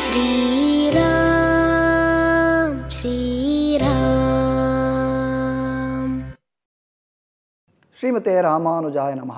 श्रीराम श्रीराम ஸ்ரீமதே ராமானுஜாய நமஹ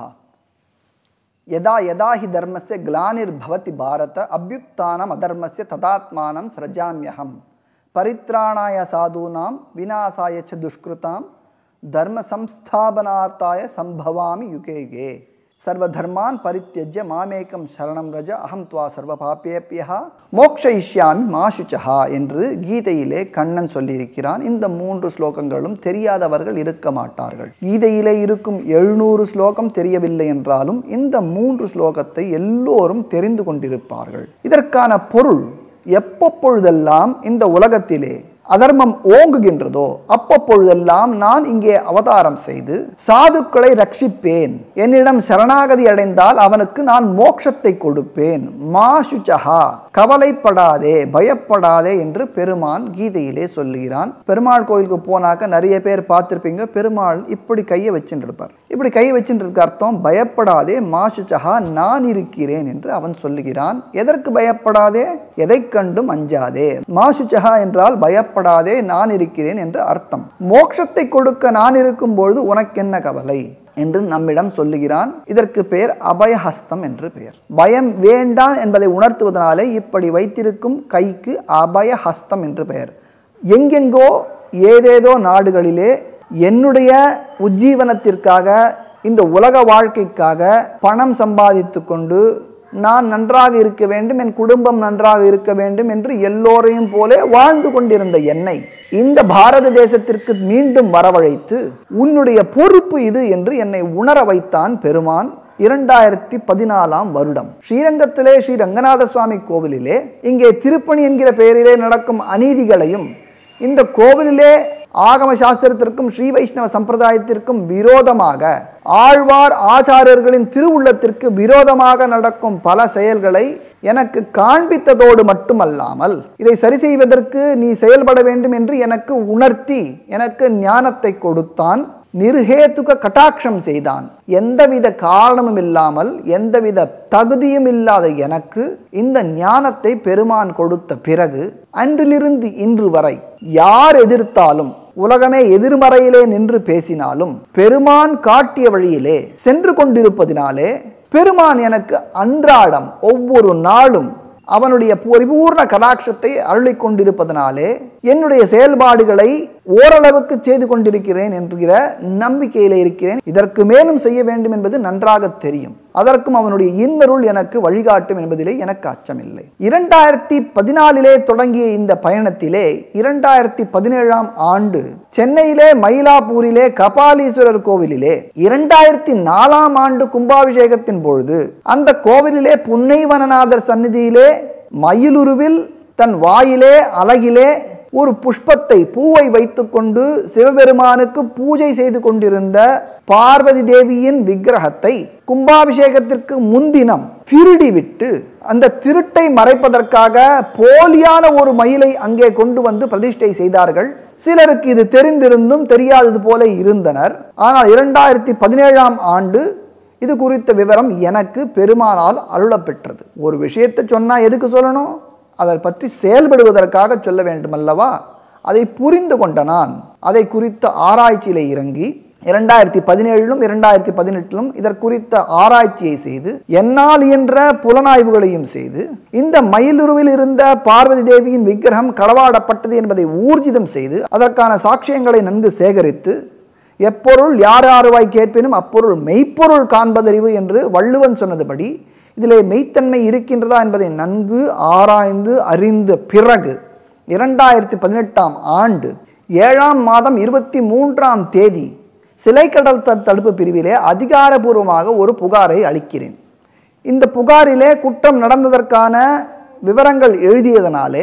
யதா யதா ஹி தர்மஸ்ய கிளானிர்பவதி பாரத அபியுக்தானம் அதர்மஸ்ய ததாத்மானம் சிரஜாமியகம் பரித்ராணாய சாதூனாம் விநாசாய ச துஷ்கிருதாம் தர்ம சம்ஸ்தாபனார்த்தாய சம்பவாமி யுகே யுகே சர்வதர்மான் பரித்தியஜ்ய மாமேகம் சரணம் ரஜ அகம் துவா சர்வ பாப்பேபியா மோக்ஷயிஷ்யாமி மாசுச்சஹா என்று கீதையிலே கண்ணன் சொல்லியிருக்கிறான் இந்த மூன்று ஸ்லோகங்களும் தெரியாதவர்கள் இருக்க மாட்டார்கள் கீதையிலே இருக்கும் எழுநூறு ஸ்லோகம் தெரியவில்லை என்றாலும் இந்த மூன்று ஸ்லோகத்தை எல்லோரும் தெரிந்து கொண்டிருப்பார்கள் இதற்கான பொருள் எப்பப்பொழுதெல்லாம் இந்த உலகத்திலே அதர்மம் ஓங்குகின்றதோ அப்பப்பொழுதெல்லாம் நான் இங்கே அவதாரம் செய்து சாதுக்களை ரட்சிப்பேன் என்னிடம் சரணாகதி அடைந்தால் அவனுக்கு நான் மோட்சத்தை கொடுப்பேன் மா சுச்சஹா கவலைப்படாதே பயப்படாதே என்று பெருமான் கீதையிலே சொல்லுகிறான் பெருமாள் கோயிலுக்கு போனாக்க நிறைய பேர் பார்த்திருப்பீங்க பெருமாள் இப்படி கையை வச்சுட்டு இருப்பார் இப்படி கையை வச்சுட்டு இருக்க அர்த்தம் பயப்படாதே மா சுச்சஹா நான் இருக்கிறேன் என்று அவன் சொல்லுகிறான் எதற்கு பயப்படாதே எதை கண்டும் அஞ்சாதே மா சுச்சஹா என்றால் பயப்படாதே நான் இருக்கிறேன் என்று அர்த்தம் மோட்சத்தை கொடுக்க நான் இருக்கும் பொழுது உனக்கு என்ன கவலை என்று நம்மிடம் சொல்லுகிறான் இதற்கு பெயர் அபயஹஸ்தம் என்று பெயர் பயம் வேண்டாம் என்பதை உணர்த்துவதனாலே இப்படி வைத்திருக்கும் கைக்கு அபயஹஸ்தம் என்று பெயர் எங்கெங்கோ ஏதேதோ நாடுகளிலே என்னுடைய உஜ்ஜீவனத்திற்காக இந்த உலக வாழ்க்கைக்காக பணம் சம்பாதித்து கொண்டு நான் நன்றாக இருக்க வேண்டும் என் குடும்பம் நன்றாக இருக்க வேண்டும் என்று எல்லோரையும் போல வாழ்ந்து கொண்டிருந்த என்னை இந்த பாரத தேசத்திற்கு மீண்டும் வரவழைத்து உன்னுடைய பொறுப்பு இது என்று என்னை உணர வைத்தான் பெருமான் இரண்டாயிரத்தி பதினாலாம் வருடம் ஸ்ரீரங்கத்திலே ஸ்ரீ ரங்கநாத சுவாமி கோவிலிலே இங்கே திருப்பணி என்கிற பெயரிலே நடக்கும் அநீதிகளையும் இந்த கோவிலிலே ஆகம சாஸ்திரத்திற்கும் ஸ்ரீ வைஷ்ணவ சம்பிரதாயத்திற்கும் விரோதமாக ஆழ்வார் ஆச்சாரியர்களின் திருவுள்ளத்திற்கு விரோதமாக நடக்கும் பல செயல்களை எனக்கு காண்பித்ததோடு மட்டுமல்லாமல் இதை சரி செய்வதற்கு நீ செயல்பட வேண்டும் என்று எனக்கு உணர்த்தி எனக்கு ஞானத்தை கொடுத்தான் நிருஹேத்துக கட்டாட்சம் செய்தான் எந்தவித காரணமும் இல்லாமல் எந்தவித தகுதியும் இல்லாத எனக்கு இந்த ஞானத்தை பெருமான் கொடுத்த பிறகு அன்றிலிருந்து இன்று வரை யார் எதிர்த்தாலும் உலகமே எதிர்மறையிலே நின்று பேசினாலும் பெருமான் காட்டிய வழியிலே சென்று கொண்டிருப்பதினாலே பெருமான் எனக்கு அன்றாடம் ஒவ்வொரு நாளும் அவனுடைய பரிபூர்ண கடாட்சத்தை அருளிக் கொண்டிருப்பதனாலே என்னுடைய செயல்பாடுகளை ஓரளவுக்கு செய்து கொண்டிருக்கிறேன் என்கிற நம்பிக்கையிலே இருக்கிறேன் இதற்கு மேலும் செய்ய வேண்டும் என்பது நன்றாக தெரியும் அதற்கும் அவனுடைய இன்னருள் எனக்கு வழிகாட்டும் என்பதிலே எனக்கு அச்சமில்லை இரண்டாயிரத்தி பதினாலிலே தொடங்கிய இந்த பயணத்திலே இரண்டாயிரத்தி பதினேழாம் ஆண்டு சென்னையிலே மயிலாப்பூரிலே கபாலீஸ்வரர் கோவிலிலே இரண்டாயிரத்தி நாலாம் ஆண்டு கும்பாபிஷேகத்தின் பொழுது அந்த கோவிலிலே புன்னைவனநாதர் சந்நிதியிலே மயிலுருவில் தன் வாயிலே அலகிலே ஒரு புஷ்பத்தை பூவை வைத்துக்கொண்டு சிவபெருமானுக்கு பூஜை செய்து கொண்டிருந்த பார்வதி தேவியின் விக்கிரகத்தை கும்பாபிஷேகத்திற்கு முன்தினம் திருடி விட்டு அந்த திருட்டை மறைப்பதற்காக போலியான ஒரு மயிலை அங்கே கொண்டு வந்து பிரதிஷ்டை செய்தார்கள் சிலருக்கு இது தெரிந்திருந்தும் தெரியாதது போல இருந்தனர் ஆனால் இரண்டாயிரத்தி பதினேழாம் ஆண்டு இது குறித்த விவரம் எனக்கு பெருமானால் அருளப்பெற்றது ஒரு விஷயத்தை சொன்னா எதுக்கு சொல்லணும் அதை பற்றி செயல்படுவதற்காக சொல்ல வேண்டுமல்லவா அதை புரிந்து கொண்ட நான் அதை குறித்த ஆராய்ச்சியிலே இறங்கி இரண்டாயிரத்தி பதினேழிலும் இரண்டாயிரத்தி பதினெட்டிலும் இதற்குறித்த ஆராய்ச்சியை செய்து என்னால் இயன்ற புலனாய்வுகளையும் செய்து இந்த மயிலுருவில் இருந்த பார்வதி தேவியின் விக்கிரகம் களவாடப்பட்டது என்பதை ஊர்ஜிதம் செய்து அதற்கான சாட்சியங்களை நன்கு சேகரித்து எப்பொருள் யார் யாருவாய் கேட்பினும் அப்பொருள் மெய்ப்பொருள் காண்பதறிவு என்று வள்ளுவன் சொன்னதுபடி இதிலே மெய்த்தன்மை இருக்கின்றதா என்பதை நன்கு ஆராய்ந்து அறிந்த பிறகு இரண்டாயிரத்தி பதினெட்டாம் ஆண்டு ஏழாம் மாதம் இருபத்தி மூன்றாம் தேதி சிலை கடல் த- தடுப்பு பிரிவிலே அதிகாரபூர்வமாக ஒரு புகாரை அளிக்கிறேன் இந்த புகாரிலே குற்றம் நடந்ததற்கான விவரங்கள் எழுதியதனாலே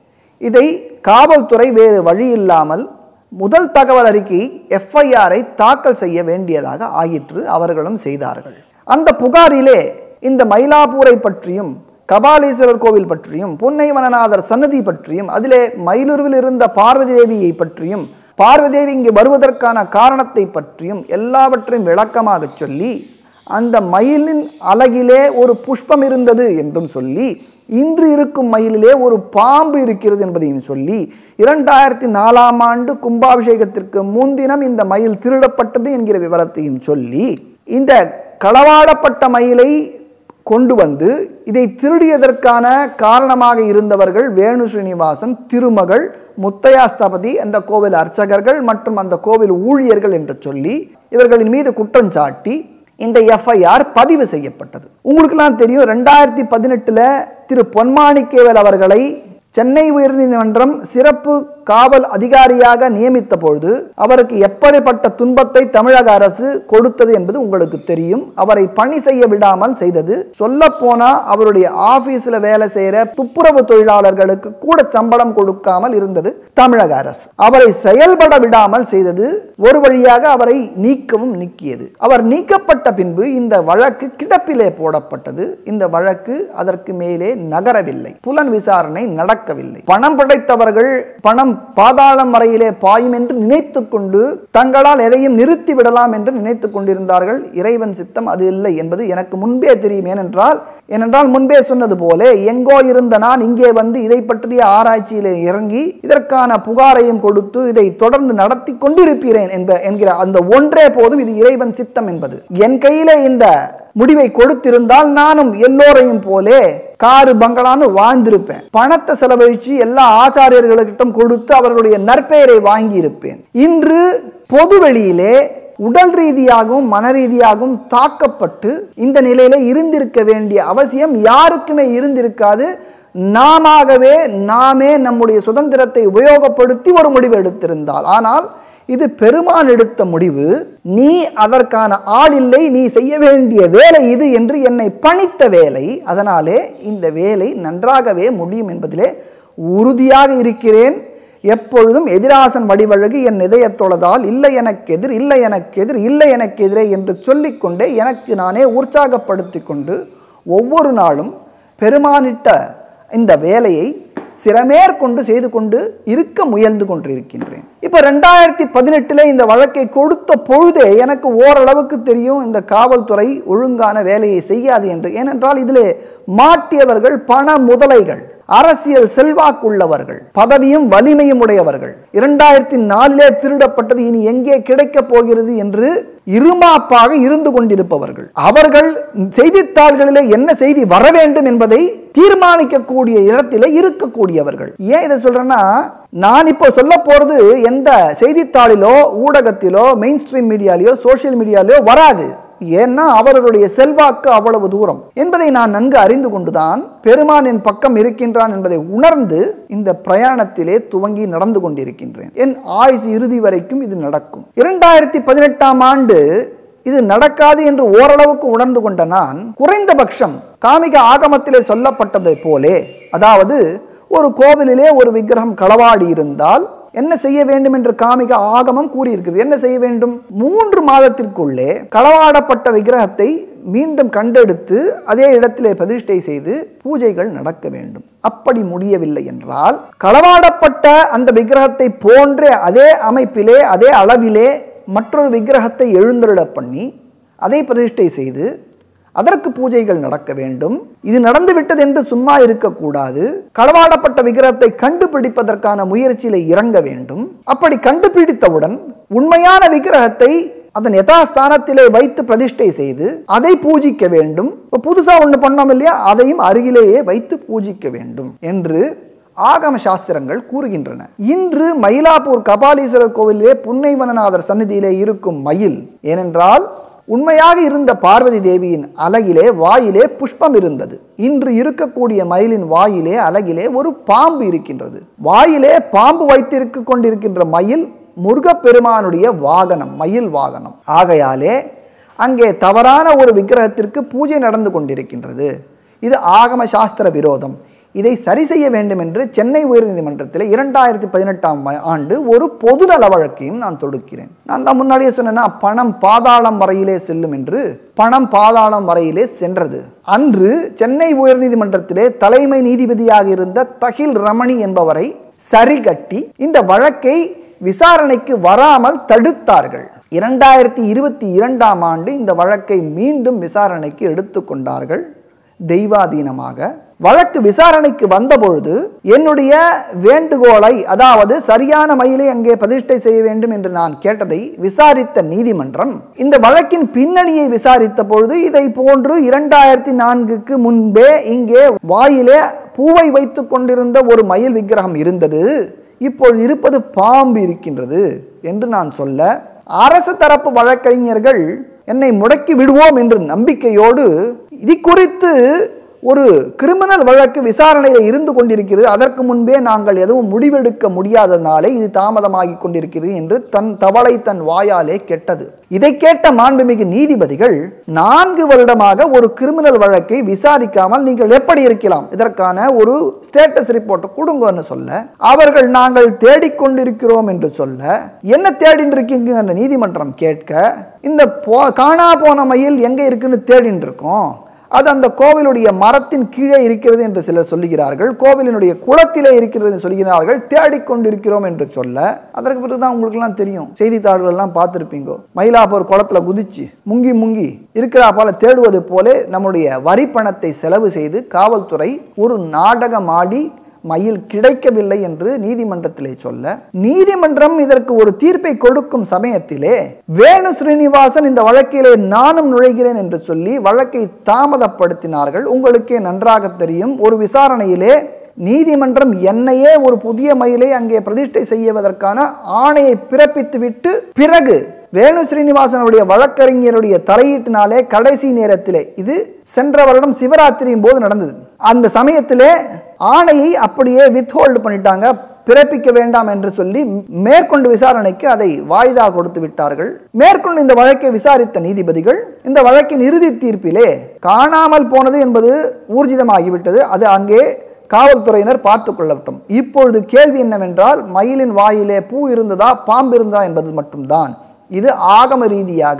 இதை காவல்துறை வேறு வழி இல்லாமல் முதல் தகவல் அறிக்கை எஃப்ஐஆரை தாக்கல் செய்ய வேண்டியதாக ஆயிற்று அவர்களும் செய்தார்கள் அந்த புகாரிலே இந்த மயிலாப்பூரை பற்றியும் கபாலீஸ்வரர் கோவில் பற்றியும் புன்னைவனநாதர் சன்னதி பற்றியும் அதிலே மயிலுருவில் இருந்த பார்வதி தேவியை பற்றியும் பார்வதி தேவி இங்கு வருவதற்கான காரணத்தை பற்றியும் எல்லாவற்றையும் விளக்கமாக சொல்லி அந்த மயிலின் அலகிலே ஒரு புஷ்பம் இருந்தது என்றும் சொல்லி இன்று இருக்கும் மயிலிலே ஒரு பாம்பு இருக்கிறது என்பதையும் சொல்லி இரண்டாயிரத்தி நாலாம் ஆண்டு கும்பாபிஷேகத்திற்கு முன்தினம் இந்த மயில் திருடப்பட்டது என்கிற விவரத்தையும் சொல்லி இந்த களவாடப்பட்ட மயிலை கொண்டு வந்து இதை திருடியதற்கான காரணமாக இருந்தவர்கள் வேணு ஸ்ரீனிவாசன் திருமகள் முத்தையா ஸ்தபதி அந்த கோவில் அர்ச்சகர்கள் மற்றும் அந்த கோவில் ஊழியர்கள் என்று சொல்லி இவர்களின் மீது குற்றம் சாட்டி இந்த எஃப்ஐஆர் பதிவு செய்யப்பட்டது உங்களுக்கெல்லாம் தெரியும் ரெண்டாயிரத்தி பதினெட்டில் திரு பொன்மாணிக்கேவல் அவர்களை சென்னை உயர்நீதிமன்றம் சிறப்பு காவல் அதிகாரியாக நியமித்த பொழுது அவருக்கு எப்படிப்பட்ட துன்பத்தை தமிழக அரசு கொடுத்தது என்பது உங்களுக்கு தெரியும் அவரை பணி செய்ய விடாமல் செய்தது சொல்ல போனா அவருடைய ஆபீஸ்ல வேலை செய்யற துப்புரவு தொழிலாளர்களுக்கு கூட சம்பளம் கொடுக்காமல் இருந்தது தமிழக அரசு அவரை செயல்பட விடாமல் செய்தது ஒரு வழியாக அவரை நீக்கவும் நீக்கியது அவர் நீக்கப்பட்ட பின்பு இந்த வழக்கு கிடப்பிலே போடப்பட்டது இந்த வழக்கு அதற்கு மேலே நகரவில்லை புலன் விசாரணை நடக்கவில்லை பணம் படைத்தவர்கள் பணம் பாதாளம் வரையிலே பாயும் என்று நினைத்துக் கொண்டு தங்களால் எதையும் நிறுத்தி விடலாம் என்று நினைத்துக் கொண்டிருந்தார்கள் இறைவன் சித்தம் அது இல்லை என்பது எனக்கு முன்பே தெரியும் ஏனென்றால் ஏனென்றால் முன்பே சொன்னது போல எங்கோ இருந்த நான் இங்கே வந்து இதை பற்றிய ஆராய்ச்சியிலே இறங்கி இதற்கான புகாரையும் கொடுத்து இதை தொடர்ந்து நடத்தி கொண்டிருப்பீரேன் என்ப என்கிற அந்த ஒன்றே போதும் இது இறைவன் சித்தம் என்பது என் கையிலே இந்த முடிவை கொடுத்திருந்தால் நானும் எல்லோரையும் போலே காரு பங்களான்னு வாழ்ந்திருப்பேன் பணத்தை செலவழிச்சு எல்லா ஆச்சாரியர்களுக்கிட்டும் கொடுத்து அவர்களுடைய நற்பெயரை வாங்கி இருப்பேன் இன்று பொது வெளியிலே உடல் ரீதியாகவும் மன ரீதியாகவும் தாக்கப்பட்டு இந்த நிலையில இருந்திருக்க வேண்டிய அவசியம் யாருக்குமே இருந்திருக்காது நாமவே நாமே நம்முடைய சுதந்திரத்தை உபயோகப்படுத்தி ஒரு முடிவு எடுத்திருந்தால் ஆனால் இது பெருமான் எடுத்த முடிவு நீ அதற்கான ஆள் இல்லை நீ செய்ய வேண்டிய வேலை இது என்று என்னை பணித்த வேலை அதனாலே இந்த வேலை நன்றாகவே முடியும் என்பதிலே உறுதியாக இருக்கிறேன் எப்பொழுதும் எதிராசன் வடிவழகு என் இதயத்தொழதால் இல்லை எனக்கு எதிர் இல்லை எனக்கு எதிர் இல்லை எனக்கு எதிரே என்று சொல்லிக்கொண்டே எனக்கு நானே உற்சாகப்படுத்தி கொண்டு ஒவ்வொரு நாளும் பெருமானிட்ட இந்த வேலையை சிறமேற்கொண்டு செய்து கொண்டு இருக்க முயன்று கொண்டிருக்கின்றேன் இப்போ ரெண்டாயிரத்தி பதினெட்டில் இந்த வழக்கை கொடுத்த பொழுதே எனக்கு ஓரளவுக்கு தெரியும் இந்த காவல்துறை ஒழுங்கான வேலையை செய்யாது என்று ஏனென்றால் இதிலே மாட்டியவர்கள் பண முதலைகள் அரசியல் செல்வாக்குள்ளவர்கள் பதவியும் வலிமையும் உடையவர்கள் இரண்டாயிரத்தி நாலிலே திருடப்பட்டது இனி எங்கே கிடைக்கப் போகிறது என்று இருமாப்பாக இருந்து கொண்டிருப்பவர்கள் அவர்கள் செய்தித்தாள்களிலே என்ன செய்தி வர வேண்டும் என்பதை தீர்மானிக்கக்கூடிய இடத்திலே இருக்கக்கூடியவர்கள் ஏன் இதை சொல்றேன்னா நான் இப்போ சொல்ல போறது எந்த செய்தித்தாளிலோ ஊடகத்திலோ மெயின் ஸ்ட்ரீம் மீடியாலேயோ சோசியல் மீடியாலேயோ வராது ஏன்னா அவர்களுடைய செல்வாக்கு அவ்வளவு தூரம் என்பதை நான் நன்கு அறிந்து கொண்டுதான் பெருமான் என் பக்கம் இருக்கின்றான் என்பதை உணர்ந்து இந்த பிரயாணத்திலே துவங்கி நடந்து கொண்டிருக்கின்றேன் என் ஆயுசு இறுதி வரைக்கும் இது நடக்கும் இரண்டாயிரத்தி பதினெட்டாம் ஆண்டு இது நடக்காது என்று ஓரளவுக்கு உணர்ந்து கொண்ட நான் குறைந்தபட்சம் காமிக ஆகமத்திலே சொல்லப்பட்டதை போலே அதாவது ஒரு கோவிலிலே ஒரு விக்கிரகம் களவாடி இருந்தால் என்ன செய்ய வேண்டும் என்று காமிக ஆகமம் கூறியிருக்கிறது என்ன செய்ய வேண்டும் மூன்று மாதத்திற்குள்ளே களவாடப்பட்ட விக்கிரகத்தை மீண்டும் கண்டெடுத்து அதே இடத்திலே பிரதிஷ்டை செய்து பூஜைகள் நடக்க வேண்டும் அப்படி முடியவில்லை என்றால் களவாடப்பட்ட அந்த விக்கிரகத்தை போன்ற அதே அமைப்பிலே அதே அளவிலே மற்றொரு விக்கிரகத்தை எழுந்தருள பண்ணி அதை பிரதிஷ்டை செய்து அதற்கு பூஜைகள் நடக்க வேண்டும் இது நடந்துவிட்டது என்று சும்மா இருக்கக்கூடாது களவாடப்பட்ட விக்கிரகத்தை கண்டுபிடிப்பதற்கான முயற்சியில இறங்க வேண்டும் அப்படி கண்டுபிடித்தவுடன் உண்மையான விக்கிரகத்தை அதன் யதாஸ்தானத்திலே வைத்து பிரதிஷ்டை செய்து அதை பூஜிக்க வேண்டும் இப்போ புதுசா ஒன்று பண்ணோம் இல்லையா அதையும் அருகிலேயே வைத்து பூஜிக்க வேண்டும் என்று ஆகம சாஸ்திரங்கள் கூறுகின்றன இன்று மயிலாப்பூர் கபாலீஸ்வரர் கோவிலே புன்னைவனநாதர் சந்நிதியிலே இருக்கும் மயில் ஏனென்றால் உண்மையாக இருந்த பார்வதி தேவியின் அலகிலே வாயிலே புஷ்பம் இருந்தது இன்று இருக்கக்கூடிய மயிலின் வாயிலே அலகிலே ஒரு பாம்பு இருக்கின்றது வாயிலே பாம்பு வைத்திருக்க கொண்டிருக்கின்ற மயில் முருகப்பெருமானுடைய வாகனம் மயில் வாகனம் ஆகையாலே அங்கே தவறான ஒரு விக்கிரகத்திற்கு பூஜை நடந்து கொண்டிருக்கின்றது இது ஆகம சாஸ்திர விரோதம் இதை சரி செய்ய வேண்டும் என்று சென்னை உயர்நீதிமன்றத்தில் இரண்டாயிரத்தி பதினெட்டாம் ஆண்டு ஒரு பொதுநல வழக்கையும் நான் தொடுக்கிறேன் நான் தான் முன்னாடியே சொன்னேன்னா பணம் பாதாளம் வரையிலே செல்லும் என்று பணம் பாதாளம் வரையிலே சென்றது அன்று சென்னை உயர்நீதிமன்றத்திலே தலைமை நீதிபதியாக இருந்த தகில் ரமணி என்பவரை சரிகட்டி இந்த வழக்கை விசாரணைக்கு வராமல் தடுத்தார்கள் இரண்டாயிரத்தி இருபத்தி இரண்டாம் ஆண்டு இந்த வழக்கை மீண்டும் விசாரணைக்கு எடுத்துக்கொண்டார்கள் தெய்வாதீனமாக வழக்கு விசாரணைக்கு வந்தபொழுது என்னுடைய வேண்டுகோளை அதாவது சரியான மயிலை அங்கே பிரதிஷ்டை செய்ய வேண்டும் என்று நான் கேட்டதை விசாரித்த நீதிமன்றம் இந்த வழக்கின் பின்னணியை விசாரித்த பொழுது இதை போன்று இரண்டாயிரத்தி நான்குக்கு முன்பே இங்கே வாயிலே பூவை வைத்துக் கொண்டிருந்த ஒரு மயில் விக்கிரகம் இருந்தது இப்பொழுது இருப்பது பாம்பு இருக்கின்றது என்று நான் சொல்ல அரசு தரப்பு வழக்கறிஞர்கள் என்னை முடக்கி விடுவோம் என்று நம்பிக்கையோடு இது குறித்து ஒரு கிரிமினல் வழக்கு விசாரணையில் இருந்து கொண்டிருக்கிறது அதற்கு முன்பே நாங்கள் எதுவும் முடிவெடுக்க முடியாதனாலே இது தாமதமாகி கொண்டிருக்கிறது என்று தன் தவளை தன் வாயாலே கெட்டது இதை கேட்ட மாண்புமிகு நீதிபதிகள் நான்கு வருடமாக ஒரு கிரிமினல் வழக்கை விசாரிக்காமல் நீங்கள் எப்படி இருக்கலாம் இதற்கான ஒரு ஸ்டேட்டஸ் ரிப்போர்ட் கொடுங்கன்னு சொல்ல அவர்கள் நாங்கள் தேடிக்கொண்டிருக்கிறோம் என்று சொல்ல என்ன தேடின்னு இருக்கீங்க என்று நீதிமன்றம் கேட்க இந்த போ காணா போன மயில் எங்கே இருக்குன்னு தேடின்னு இருக்கோம் அது அந்த கோவிலுடைய மரத்தின் கீழே இருக்கிறது என்று சிலர் சொல்லுகிறார்கள் கோவிலினுடைய குளத்திலே இருக்கிறது என்று சொல்கிறார்கள் தேடிக்கொண்டிருக்கிறோம் என்று சொல்ல அதற்கு பிறகுதான் உங்களுக்கெல்லாம் தெரியும் செய்தித்தாள்கள் எல்லாம் பார்த்துருப்பீங்க மயிலாப்பூர் குளத்துல குதிச்சு முங்கி முங்கி இருக்கிறா போல தேடுவது போல நம்முடைய வரி பணத்தை செலவு செய்து காவல்துறை ஒரு நாடகம் ஆடி மயில் கிடைக்கவில்லை என்று நீதிமன்றத்திலே சொல்ல நீதிமன்றம் இதற்கு ஒரு தீர்ப்பை கொடுக்கும் சமயத்திலே வேணு ஸ்ரீனிவாசன் இந்த வழக்கிலே நானும் நுழைகிறேன் என்று சொல்லி வழக்கை தாமதப்படுத்தினார்கள் உங்களுக்கே நன்றாக தெரியும் ஒரு விசாரணையிலே நீதிமன்றம் என்னையே ஒரு புதிய மயிலை அங்கே பிரதிஷ்டை செய்வதற்கான ஆணையை பிறப்பித்துவிட்டு பிறகு வேணு ஸ்ரீனிவாசனுடைய வழக்கறிஞருடைய தலையீட்டினாலே கடைசி நேரத்திலே இது சென்ற வருடம் சிவராத்திரியின் போது நடந்தது அந்த சமயத்திலே ஆணையை அப்படியே வித்ஹோல்டு பண்ணிட்டாங்க பிறப்பிக்க வேண்டாம் என்று சொல்லி மேற்கொண்டு விசாரணைக்கு அதை வாய்தா கொடுத்து விட்டார்கள் மேற்கொண்டு இந்த வழக்கை விசாரித்த நீதிபதிகள் இந்த வழக்கின் இறுதி தீர்ப்பிலே காணாமல் போனது என்பது ஊர்ஜிதமாகிவிட்டது அது அங்கே காவல்துறையினர் பார்த்து கொள்ளட்டும் இப்பொழுது கேள்வி என்னவென்றால் மயிலின் வாயிலே பூ இருந்ததா பாம்பு இருந்ததா என்பது மட்டும்தான் இது ஆகம ரீதியாக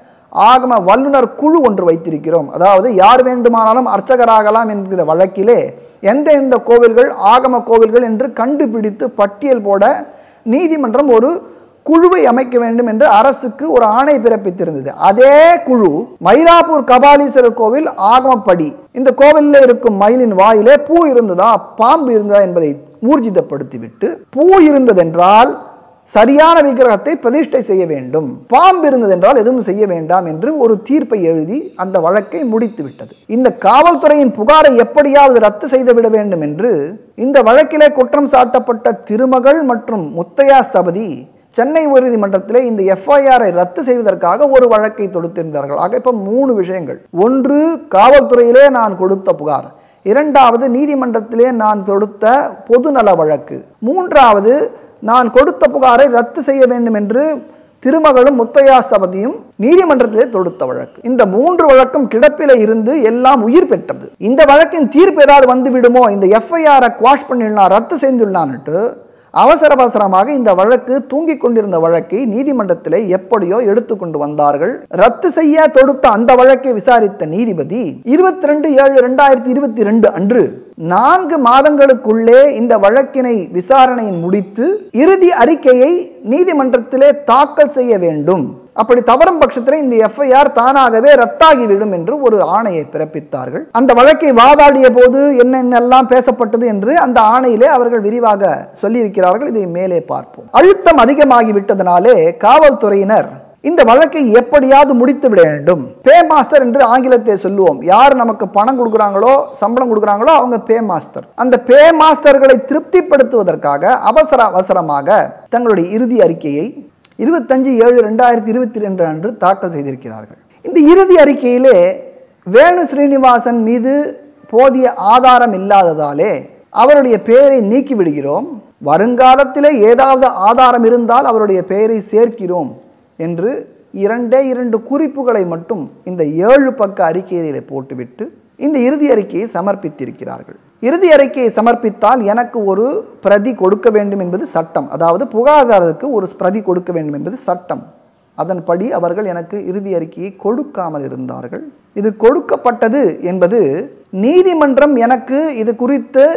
ஆகம வல்லுனர் குழு ஒன்று வைத்திருக்கிறோம் அதாவது யார் வேண்டுமானாலும் அர்ச்சகராகலாம் என்கிற வழக்கிலே எந்த எந்த கோவில்கள் ஆகம கோவில்கள் என்று கண்டுபிடித்து பட்டியல் போட நீதிமன்றம் ஒரு குழுவை அமைக்க வேண்டும் என்று அரசுக்கு ஒரு ஆணை பிறப்பித்திருந்தது அதே குழு மயிலாப்பூர் கபாலீஸ்வரர் கோவில் ஆகமப்படி இந்த கோவிலில் இருக்கும் மயிலின் வாயிலே பூ இருந்ததா பாம்பு இருந்ததா என்பதை ஊர்ஜிதப்படுத்திவிட்டு பூ இருந்ததென்றால் சரியான விக்கிரகத்தை பிரதிஷ்டை செய்ய வேண்டும் பாம்பு இருந்ததென்றால் எதுவும் செய்ய வேண்டாம் என்று ஒரு தீர்ப்பை எழுதி அந்த வழக்கை முடித்து விட்டது இந்த காவல்துறையின் புகாரை எப்படியாவது ரத்து செய்து விட வேண்டும் என்று இந்த வழக்கிலே குற்றம் சாட்டப்பட்ட திருமகள் மற்றும் முத்தையா ஸ்தபதி சென்னை உயர்நீதிமன்றத்திலே இந்த எஃப்ஐஆரை ரத்து செய்வதற்காக ஒரு வழக்கை தொடுத்திருந்தார்கள் ஆக இப்போ மூணு விஷயங்கள் ஒன்று காவல்துறையிலே நான் கொடுத்த புகார் இரண்டாவது நீதிமன்றத்திலே நான் தொடுத்த பொதுநல வழக்கு மூன்றாவது நான் கொடுத்த புகாரை ரத்து செய்ய வேண்டும் என்று திருமகளும் முத்தையாஸ்தபதியும் நீதிமன்றத்திலே தொடுத்த வழக்கு இந்த மூன்று வழக்கும் கிடப்பில இருந்து எல்லாம் உயிர் பெற்றது இந்த வழக்கின் தீர்ப்பு ஏதாவது வந்து விடுமோ இந்த எஃப்ஐஆரை குவாஷ் பண்ணிடலாம் ரத்து செய்துள்ளான்ட்டு அவசர அவசரமாக இந்த வழக்கு தூங்கிக் கொண்டிருந்த வழக்கை நீதிமன்றத்திலே எப்படியோ எடுத்துக்கொண்டு வந்தார்கள் ரத்து செய்ய தொடுத்த அந்த வழக்கை விசாரித்த நீதிபதி இருபத்தி ரெண்டு ஏழு ரெண்டாயிரத்தி இருபத்தி ரெண்டு அன்று நான்கு மாதங்களுக்குள்ளே இந்த வழக்கினை விசாரணையின் முடித்து இறுதி அறிக்கையை நீதிமன்றத்திலே தாக்கல் செய்ய வேண்டும் அப்படி தவறும் பட்சத்தில் இந்த எஃப்ஐஆர் தானாகவே ரத்தாகிவிடும் என்று ஒரு ஆணையை பிறப்பித்தார்கள் அந்த வழக்கை வாதாடிய போது என்னென்னெல்லாம் பேசப்பட்டது என்று அந்த ஆணையிலே அவர்கள் விரிவாக சொல்லியிருக்கிறார்கள் இதை மேலே பார்ப்போம் அழுத்தம் அதிகமாகிவிட்டதனாலே காவல்துறையினர் இந்த வழக்கை எப்படியாவது முடித்து விட வேண்டும் பே மாஸ்டர் என்று ஆங்கிலத்தை சொல்லுவோம் யார் நமக்கு பணம் கொடுக்குறாங்களோ சம்பளம் கொடுக்குறாங்களோ அவங்க பே மாஸ்டர் அந்த பே மாஸ்டர்களை திருப்திப்படுத்துவதற்காக அவசர அவசரமாக தங்களுடைய இறுதி அறிக்கையை இருபத்தஞ்சு ஏழு ரெண்டாயிரத்தி இருபத்தி ரெண்டு அன்று தாக்கல் செய்திருக்கிறார்கள் இந்த இறுதி அறிக்கையிலே வேணு ஸ்ரீனிவாசன் மீது போதிய ஆதாரம் இல்லாததாலே அவருடைய பெயரை நீக்கி விடுகிறோம் வருங்காலத்திலே ஏதாவது ஆதாரம் இருந்தால் அவருடைய பெயரை சேர்க்கிறோம் என்று இரண்டே இரண்டு குறிப்புகளை மட்டும் இந்த ஏழு பக்க அறிக்கையிலே போட்டுவிட்டு இந்த இறுதி அறிக்கையை சமர்ப்பித்திருக்கிறார்கள் இறுதி அறிக்கையை சமர்ப்பித்தால் எனக்கு ஒரு பிரதி கொடுக்க வேண்டும் என்பது சட்டம் அதாவது புகார்தாரருக்கு ஒரு பிரதி கொடுக்க வேண்டும் என்பது சட்டம் அதன்படி அவர்கள் எனக்கு இறுதி அறிக்கையை கொடுக்காமல் இருந்தார்கள் இது கொடுக்கப்பட்டது என்பது நீதிமன்றம் எனக்கு இது குறித்து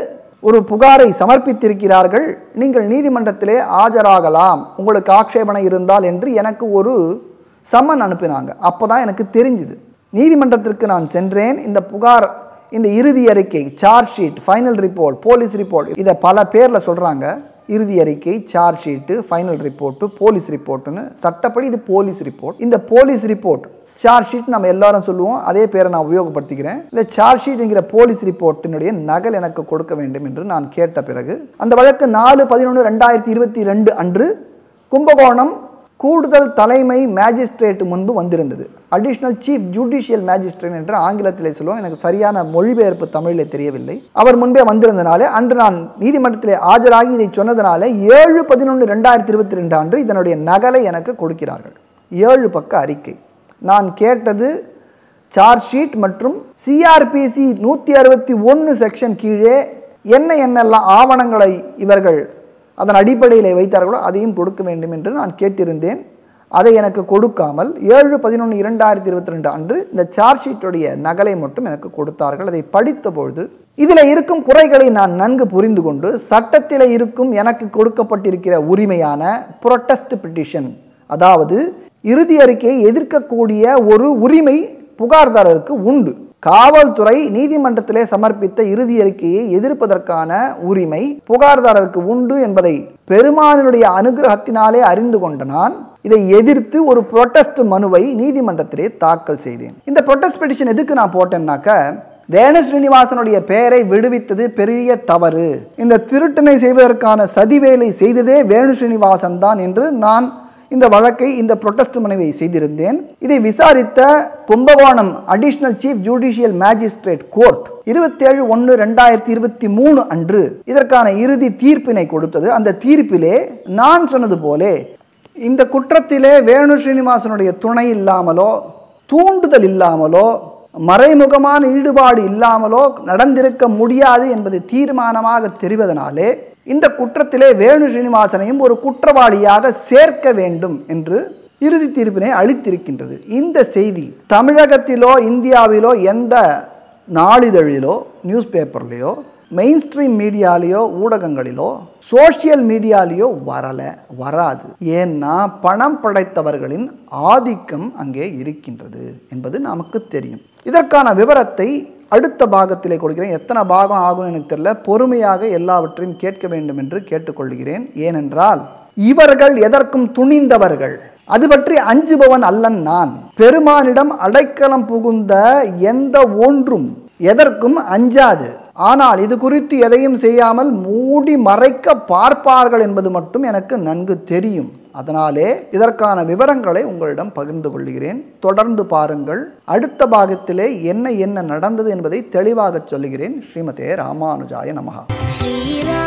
ஒரு புகாரை சமர்ப்பித்திருக்கிறார்கள் நீங்கள் நீதிமன்றத்திலே ஆஜராகலாம் உங்களுக்கு ஆட்சேபனை இருந்தால் என்று எனக்கு ஒரு சம்மன் அனுப்பினாங்க அப்போ தான் எனக்கு தெரிஞ்சுது நீதிமன்றத்திற்கு நான் சென்றேன் இந்த புகார் இந்த இறுதி அறிக்கை charge sheet final report police report இதை பல பேரில் சொல்கிறாங்க இறுதி அறிக்கை charge sheet final report police ரிப்போர்ட்டுன்னு சட்டப்படி இது போலீஸ் ரிப்போர்ட் இந்த போலீஸ் ரிப்போர்ட் சார்ஜ் ஷீட் நம்ம எல்லாரும் சொல்லுவோம் அதே பேரை நான் உபயோகப்படுத்திக்கிறேன் இந்த சார்ஜ் ஷீட் என்கிற போலீஸ் ரிப்போர்ட்டினுடைய நகல் எனக்கு கொடுக்க வேண்டும் என்று நான் கேட்ட பிறகு அந்த வழக்கு நாலு பதினொன்று ரெண்டாயிரத்தி இருபத்தி ரெண்டு அன்று கும்பகோணம் கூடுதல் தலைமை மேஜிஸ்ட்ரேட் முன்பு வந்திருந்தது அடிஷனல் சீஃப் ஜுடிஷியல் மேஜிஸ்ட்ரேட் என்று ஆங்கிலத்திலே சொல்லுவோம் எனக்கு சரியான மொழிபெயர்ப்பு தமிழில் தெரியவில்லை அவர் முன்பே வந்திருந்தனாலே அன்று நான் நீதிமன்றத்திலே ஆஜராகி இதை சொன்னதனால ஏழு பதினொன்று ரெண்டாயிரத்தி இருபத்தி ரெண்டு அன்று இதனுடைய நகலை எனக்கு கொடுக்கிறார்கள் ஏழு பக்க அறிக்கை நான் கேட்டது சார்ஜ் ஷீட் மற்றும் சிஆர்பிசி நூற்றி அறுபத்தி ஒன்று செக்ஷன் கீழே என்ன என்னெல்லாம் ஆவணங்களை இவர்கள் அதன் அடிப்படையில் வைத்தார்களோ அதையும் கொடுக்க வேண்டும் என்று நான் கேட்டிருந்தேன் அதை எனக்கு கொடுக்காமல் ஏழு பதினொன்று இரண்டாயிரத்தி இருபத்தி ரெண்டு அன்று இந்த சார்ஜ் ஷீட்டுடைய நகலை மட்டும் எனக்கு கொடுத்தார்கள் அதை படித்த பொழுது இதில் இருக்கும் குறைகளை நான் நன்கு புரிந்து கொண்டு சட்டத்தில் இருக்கும் எனக்கு கொடுக்கப்பட்டிருக்கிற உரிமையான புரொட்டஸ்ட் பிட்டிஷன் அதாவது இறுதி அறிக்கையை எதிர்க்கக்கூடிய ஒரு உரிமை புகார்தாரருக்கு உண்டு காவல்துறை நீதிமன்றத்திலே சமர்ப்பித்த இறுதி அறிக்கையை எதிர்ப்பதற்கான உரிமை புகார்தாரருக்கு உண்டு என்பதை பெருமானுடைய அனுகிரகத்தினாலே அறிந்து கொண்ட நான் இதை எதிர்த்து ஒரு புரொட்டஸ்ட் மனுவை நீதிமன்றத்திலே தாக்கல் செய்தேன் இந்த புரொட்டஸ்ட் பெட்டிஷன் எதுக்கு நான் போட்டேன்னாக்க வேணு ஸ்ரீனிவாசனுடைய பெயரை விடுவித்தது பெரிய தவறு இந்த திருட்டனை செய்வதற்கான சதிவேலை செய்ததே வேணு ஸ்ரீனிவாசன் தான் என்று நான் இந்த வழக்கை இந்த புரொட்டஸ்ட் மனுவை செய்திருந்தேன் இதை விசாரித்த Kumbakonam additional chief judicial magistrate court இருபத்தேழு ஒன்று ரெண்டாயிரத்தி இருபத்தி மூணு அன்று இதற்கான இறுதி தீர்ப்பினை கொடுத்தது அந்த தீர்ப்பிலே நான் சொன்னது போலே இந்த குற்றத்திலே வேணு ஸ்ரீனிவாசனுடைய துணை இல்லாமலோ தூண்டுதல் இல்லாமலோ மறைமுகமான ஈடுபாடு இல்லாமலோ நடந்திருக்க முடியாது என்பது தீர்மானமாக தெரிவதனாலே இந்த குற்றத்திலே வேணு ஸ்ரீனிவாசனையும் ஒரு குற்றவாளியாக சேர்க்க வேண்டும் என்று இறுதி தீர்ப்பினை அளித்திருக்கின்றது இந்த செய்தி தமிழகத்திலோ இந்தியாவிலோ எந்த நாளிதழிலோ நியூஸ் பேப்பர்லேயோ மெயின் ஸ்ட்ரீம் மீடியாலேயோ ஊடகங்களிலோ சோஷியல் மீடியாலேயோ வரலை வராது ஏன்னா பணம் படைத்தவர்களின் ஆதிக்கம் அங்கே இருக்கின்றது என்பது நமக்கு தெரியும் இதற்கான விவரத்தை அடுத்த பாகத்திலே கொடுக்கிறேன் எத்தனை பாகம் ஆகும் எனக்கு தெரியல பொறுமையாக எல்லாவற்றையும் கேட்க வேண்டும் என்று கேட்டுக்கொள்கிறேன் ஏனென்றால் இவர்கள் எதற்கும் துணிந்தவர்கள் அது பற்றி அஞ்சுபவன் அல்லன் நான் பெருமானிடம் அடைக்கலம் புகுந்த எந்த ஒன்றும் எதற்கும் அஞ்சாது ஆனால் இது குறித்து எதையும் செய்யாமல் மூடி மறைக்க பார்ப்பார்கள் என்பது மட்டும் எனக்கு நன்கு தெரியும் அதனாலே இதற்கான விவரங்களை உங்களிடம் பகிர்ந்து கொள்கிறேன் தொடர்ந்து பாருங்கள் அடுத்த பாகத்திலே என்ன என்ன நடந்தது என்பதை தெளிவாக சொல்லுகிறேன் ஸ்ரீமதே ராமானுஜாய நமகா श्रीराम